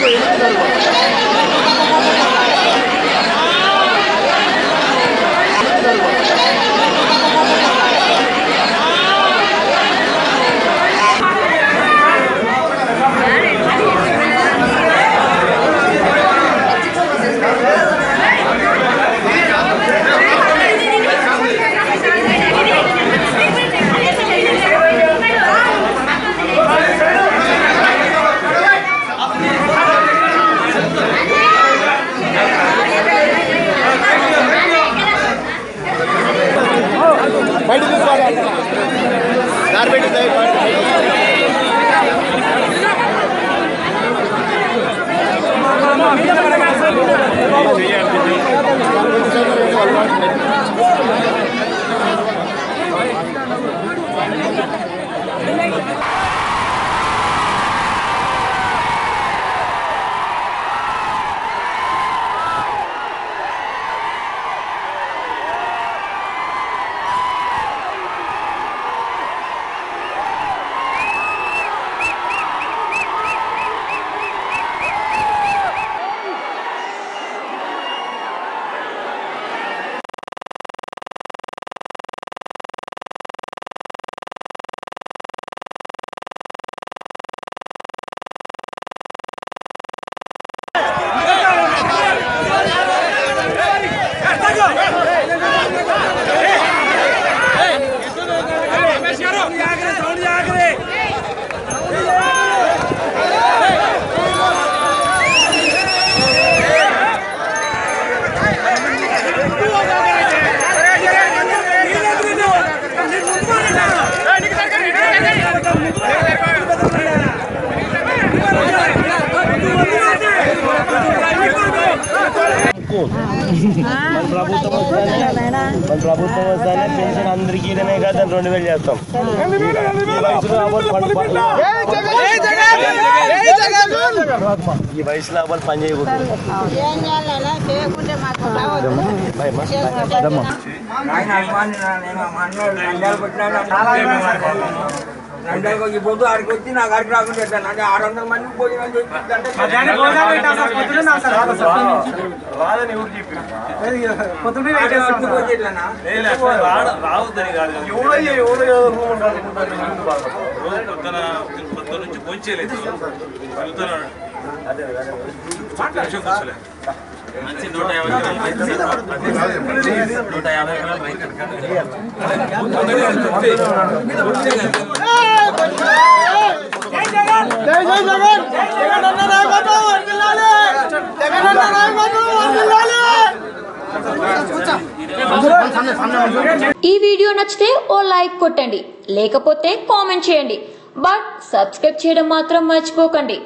బయట తీసుకోవాలి దారి పెట్టి మన ప్రభుత్వం వస్తానే మన ప్రభుత్వం వస్తానే పెన్షన్ అందరికీ ఇదనే కదా రెండు వేలు చేస్తాం ఈ వయసులో అవ్వాలి పని- పని- ఈ వయసులో అవ్వాలి పని చేయకూడదు ఏం చేయాలన్నా చేయకుంటే మాకు రావద్దు భయమా? ఆయన అభిమాని నేను అన్నాడు నంద్యాల పెట్టినాడు నంద్యాలకు ఈ పొద్దు ఆడికి వచ్చి నాకు ఆడికి రాకుండా పెట్టాను అంటే ఆరు వందల మంది భోజనాలు చేయించాలంటే రాదని ఎవరు చెప్పి ఎందుకు వచ్చేట్లనా? రావద్దని కాదు ఎవడయ్యా ఎవడో రూమ్ ఉండాలి రోజు పొద్దున పొద్దున నుంచి భోంచేయలేదు వెళ్తున్నాడు నిమిషం కూర్చోలే మంచి నూట యాభై గ్రాములు రైతు నూట యాభై గ్రాములు రైతు ఈ వీడియో నచ్చితే ఓ లైక్ కొట్టండి లేకపోతే కామెంట్ చేయండి బట్ సబ్స్క్రైబ్ చేయడం మాత్రం మర్చిపోకండి